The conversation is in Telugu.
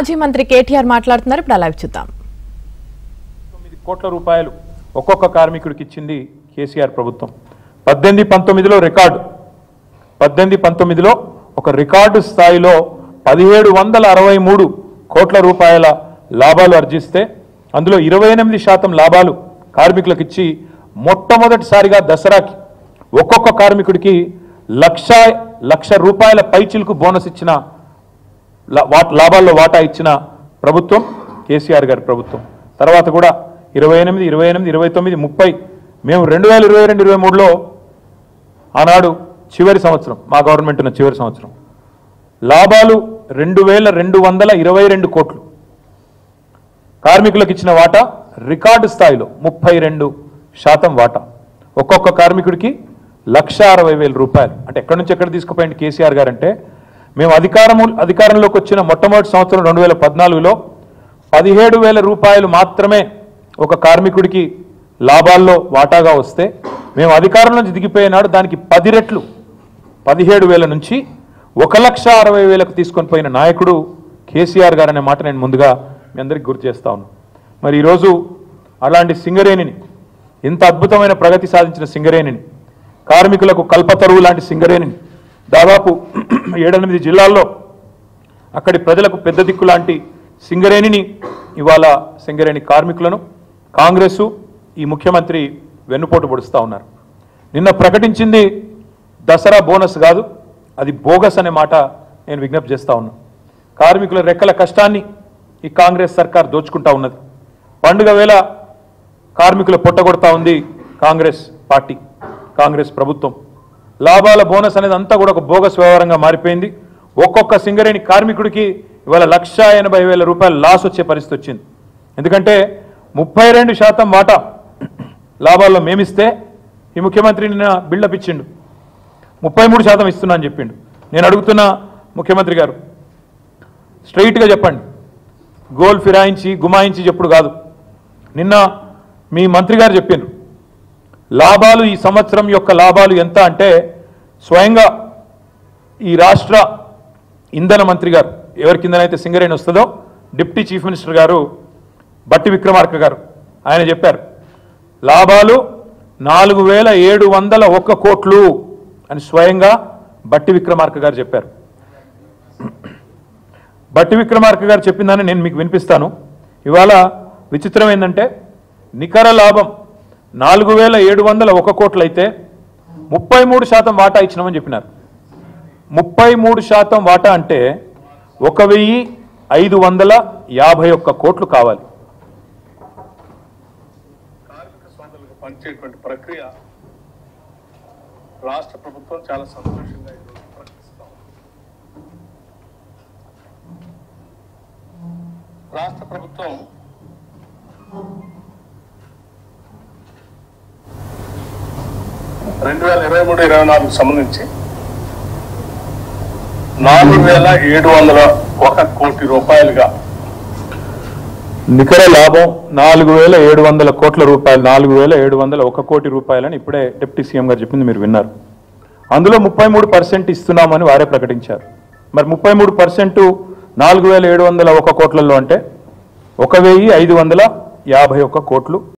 మాజీ మంత్రి కేటీఆర్ మాట్లాడుతున్నారు ఇప్పుడు అలా చూద్దాం తొమ్మిది కోట్ల రూపాయలు ఒక్కొక్క కార్మికుడికి ఇచ్చింది కేసీఆర్ ప్రభుత్వం పద్దెనిమిది పంతొమ్మిదిలో రికార్డు పద్దెనిమిది పంతొమ్మిదిలో ఒక రికార్డు స్థాయిలో పదిహేడు వందల అరవై మూడు కోట్ల రూపాయల లాభాలు ఆర్జిస్తే అందులో ఇరవై ఎనిమిది శాతం లాభాలు కార్మికులకు ఇచ్చి మొట్టమొదటిసారిగా దసరాకి ఒక్కొక్క కార్మికుడికి లక్ష లక్ష రూపాయల పైచిలకు బోనస్ ఇచ్చిన లా- వాట్- లాభాల్లో వాటా ఇచ్చిన ప్రభుత్వం కేసీఆర్ గారి ప్రభుత్వం తర్వాత కూడా ఇరవై ఎనిమిది ఇరవై ఎనిమిది ఇరవై తొమ్మిది ముప్పై మేము రెండు వేల ఇరవై రెండు ఇరవై మూడులో ఆనాడు చివరి సంవత్సరం మా గవర్నమెంట్ ఉన్న చివరి సంవత్సరం లాభాలు రెండు వేల రెండు వందల ఇరవై రెండు కోట్లు కార్మికులకు ఇచ్చిన వాటా రికార్డు స్థాయిలో ముప్పై రెండు శాతం వాటా ఒక్కొక్క కార్మికుడికి లక్ష అరవై వేల రూపాయలు అంటే ఎక్కడి నుంచి ఎక్కడ తీసుకుపోయింది కేసీఆర్ గారు అంటే మేము అధికారము అధికారంలోకి వచ్చిన మొట్టమొదటి సంవత్సరం రెండు వేల పద్నాలుగులో పదిహేడు వేల రూపాయలు మాత్రమే ఒక కార్మికుడికి లాభాల్లో వాటాగా వస్తే మేము అధికారం నుంచి దిగిపోయినాడు దానికి పది రెట్లు పదిహేడు వేల నుంచి ఒక లక్ష అరవై వేలకు తీసుకొని పోయిన నాయకుడు కేసీఆర్ గారు అనే మాట నేను ముందుగా మీ అందరికీ గుర్తు చేస్తా ఉన్నాను మరి ఈరోజు అలాంటి సింగరేణిని ఇంత అద్భుతమైన ప్రగతి సాధించిన సింగరేణిని కార్మికులకు కల్పతరువు లాంటి సింగరేణిని దాదాపు ఏడెనిమిది జిల్లాల్లో అక్కడి ప్రజలకు పెద్ద దిక్కు లాంటి సింగరేణిని ఇవాళ సింగరేణి కార్మికులను కాంగ్రెసు ఈ ముఖ్యమంత్రి వెన్నుపోటు పొడుస్తూ ఉన్నారు నిన్న ప్రకటించింది దసరా బోనస్ కాదు అది బోగస్ అనే మాట నేను విజ్ఞప్తి చేస్తా ఉన్నా కార్మికుల రెక్కల కష్టాన్ని ఈ కాంగ్రెస్ సర్కార్ దోచుకుంటా ఉన్నది పండుగ వేళ కార్మికుల పొట్టగొడతా ఉంది కాంగ్రెస్ పార్టీ కాంగ్రెస్ ప్రభుత్వం లాభాల బోనస్ అనేది అంతా కూడా ఒక బోగస్ వ్యవహారంగా మారిపోయింది ఒక్కొక్క సింగరేణి కార్మికుడికి ఇవాళ లక్ష ఎనభై వేల రూపాయలు లాస్ వచ్చే పరిస్థితి వచ్చింది ఎందుకంటే ముప్పై రెండు శాతం వాటా లాభాల్లో మేమిస్తే ఈ ముఖ్యమంత్రి నిన్న బిల్డప్ ఇచ్చిండు ముప్పై మూడు శాతం ఇస్తున్నా అని చెప్పిండు నేను అడుగుతున్న ముఖ్యమంత్రి గారు స్ట్రైట్గా చెప్పండి గోల్ ఫిరాయించి గుమాయించి చెప్పుడు కాదు నిన్న మీ మంత్రి గారు చెప్పిండ్రు లాభాలు ఈ సంవత్సరం యొక్క లాభాలు ఎంత అంటే స్వయంగా ఈ రాష్ట్ర ఇంధన మంత్రి గారు ఎవరి కిందనైతే సింగరేణి వస్తుందో డిప్యూటీ చీఫ్ మినిస్టర్ గారు బట్టి విక్రమార్క గారు ఆయన చెప్పారు లాభాలు నాలుగు వేల ఏడు వందల ఒక్క కోట్లు అని స్వయంగా బట్టి విక్రమార్క గారు చెప్పారు బట్టి విక్రమార్క గారు చెప్పిందని నేను మీకు వినిపిస్తాను ఇవాళ విచిత్రం ఏంటంటే నికర లాభం నాలుగు వేల ఏడు వందల ఒక కోట్లు అయితే ముప్పై మూడు శాతం వాటా ఇచ్చినామని చెప్పినారు ముప్పై మూడు శాతం వాటా అంటే ఒక వెయ్యి ఐదు వందల యాభై ఒక్క కోట్లు కావాలి కార్మిక సోదరులకు పనిచేటువంటి ప్రక్రియ రాష్ట్ర ప్రభుత్వం చాలా సంతోషంగా ఈరోజు ప్రకటిస్తాం రాష్ట్ర ప్రభుత్వం రెండు వేల ఇరవై మూడు ఇరవై నాలుగు సంబంధించి నాలుగు వేల ఏడు వందల ఒక కోటి రూపాయలుగా నికర లాభం నాలుగు వేల ఏడు వందల కోట్ల రూపాయలు నాలుగు వేల ఏడు వందల ఒక కోటి రూపాయలని ఇప్పుడే డిప్యూటీ సీఎం గారు చెప్పింది మీరు విన్నారు అందులో ముప్పై మూడు పర్సెంట్ ఇస్తున్నామని వారే ప్రకటించారు మరి ముప్పై మూడు పర్సెంట్ నాలుగు వేల ఏడు వందల ఒక కోట్లలో అంటే ఒక వెయ్యి ఐదు వందల యాభై ఒక్క కోట్లు